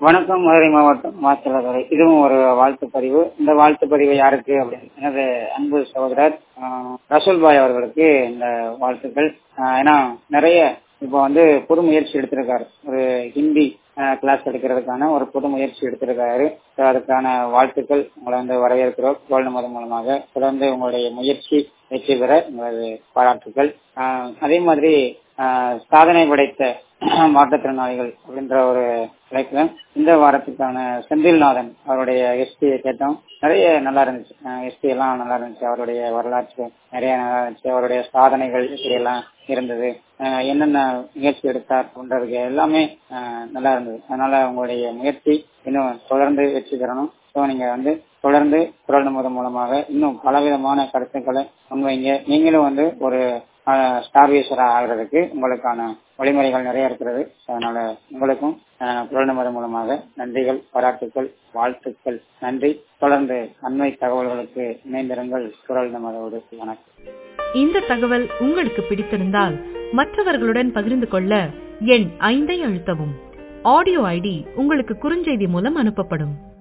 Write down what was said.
வணக்கம் மதுரை மாவட்டம் மாச்சலதுறை இதுவும் ஒரு வாழ்த்து பதிவு இந்த வாழ்த்து பதிவு யாருக்கு அப்படின்னு எனது அன்பு சகோதரர் ஆஹ், ரசூல் பாய் அவர்களுக்கு இந்த வாழ்த்துக்கள் ஆஹ், ஏன்னா நிறைய இப்போ வந்து புது முயற்சி எடுத்திருக்காரு ஒரு ஹிந்தி கிளாஸ் எடுக்கிறதுக்கான ஒரு புது முயற்சி எடுத்திருக்காரு So, அதுக்கான வாழ்த்துக்கள் உங்களை வந்து வரவேற்கிறோம் கோல் நமது மூலமாக தொடர்ந்து உங்களுடைய முயற்சி வெற்றி பெற உங்களது பாராட்டுக்கள் ஆஹ், அதே மாதிரி ஆஹ், சாதனை படைத்த மாற்றுத்திறனாளிகள் அப்படின்ற ஒரு தலைப்புல இந்த வாரத்துக்கான செந்தில்நாதன் அவருடைய எஸ்பியை கேட்டோம் நிறைய நல்லா இருந்துச்சு எஸ்பி எல்லாம் நல்லா இருந்துச்சு அவருடைய வரலாற்று நிறைய நல்லா இருந்துச்சு அவருடைய சாதனைகள் இப்படி எல்லாம் இருந்தது ஆஹ் என்னென்ன முயற்சி எடுத்தார் அப்படின்றதுக்கு எல்லாமே ஆஹ் நல்லா இருந்தது அதனால உங்களுடைய முயற்சி இன்னும் தொடர்ந்து வெற்றி பெறணும் ஸோ நீங்க வந்து தொடர்ந்து குரல் நமது மூலமாக இன்னும் பலவிதமான கருத்துக்களை முன்வைங்க நீங்களும் வந்து ஒரு ஸ்டார் வீசரா ஆகிறதுக்கு உங்களுக்கான வழிமுறைகள் நிறைய இருக்கிறது அதனால உங்களுக்கும் ஆஹ், குரல் நமது மூலமாக நன்றிகள் பாராட்டுக்கள் வாழ்த்துக்கள் நன்றி தொடர்ந்து அண்மை தகவல்களுக்கு இணைந்திருங்கள் குரல் நமதோடு வணக்கம் இந்த தகவல் உங்களுக்கு பிடித்திருந்தால் மற்றவர்களுடன் பகிர்ந்து கொள்ள எண் ஐந்தை அழுத்தவும் ஆடியோ ஐடி உங்களுக்கு குறுஞ்செய்தி மூலம் அனுப்பப்படும்